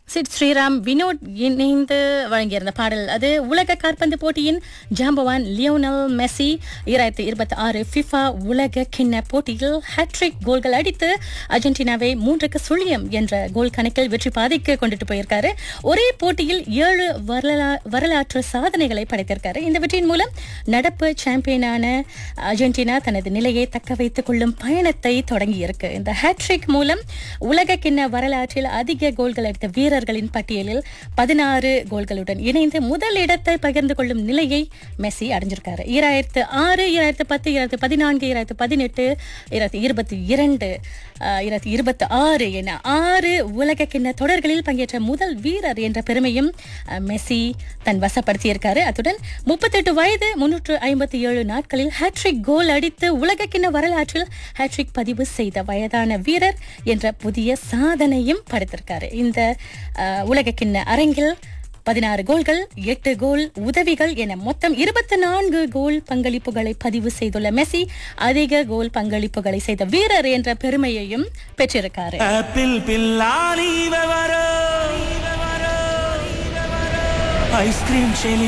chit Sriram Vinod இணைந்து வழங்கியிருந்த பாடல் அது உலக காற்பந்து போட்டியின் ஜாம்பவான் லியோனல் மெஸ்ஸி இரண்டாயிரத்தி இருபத்தி ஆறு ஃபிஃபா உலக கிண்ண போட்டியில் ஹேட்ரிக் கோல்கள் அடித்து அர்ஜென்டினாவை மூன்றுக்கு சுழியம் என்ற கோல் கணக்கில் வெற்றி பாதைக்கு கொண்டுட்டு போயிருக்காரு ஒரே போட்டியில் ஏழு வரலா வரலாற்று சாதனைகளை படைத்திருக்காரு இந்த வெற்றியின் மூலம் நடப்பு சாம்பியனான அர்ஜென்டினா தனது நிலையை தக்க வைத்துக் கொள்ளும் பயணத்தை தொடங்கியிருக்கு இந்த ஹேட்ரிக் மூலம் உலக கிண்ண வரலாற்றில் அதிக கோல்கள் அடித்த வீரர்களின் பட்டியலில் பதினாறு கோல்களுடன் இணைந்து முதல் இடத்தை பகிர்ந்து கொள்ளும் நிலையை மெஸ்ஸி அடைஞ்சிருக்காரு ஈராயிரத்து ஆறு ஈராயிரத்து பத்து ஈராயிரத்து பதினான்கு ஈராயிரத்து பதினெட்டு ஈராயிரத்து இருபத்தி இரண்டு ஈராயிரத்து இருபத்தி ஆறு என ஆறு உலக கிண்ண தொடர்களில் பங்கேற்ற முதல் வீரர் என்ற பெருமையும் அஹ், மெஸ்ஸி தன் வசப்படுத்தியிருக்காரு அத்துடன் முப்பத்தெட்டு வயது முன்னூற்று ஐம்பத்தி ஏழு நாட்களில் ஹேட்ரிக் கோல் அடித்து உலக கிண்ண வரலாற்றில் ஹேட்ரிக் பதிவு செய்த வயதான வீரர் என்ற புதிய சாதனையும் படைத்திருக்காரு இந்த அஹ், உலக கிண்ண அரங்கில் பதினாறு கோல்கள் எட்டு கோல் உதவிகள் என மொத்தம் இருபத்தி நான்கு கோல் பங்களிப்புகளை பதிவு செய்துள்ள மெஸ்ஸி அதிக கோல் பங்களிப்புகளை செய்த வீரர் என்ற பெருமையையும் பெற்றிருக்காரு ஆப்பிள் பில்லாலி விவரம் ஐஸ்கிரீம் செலி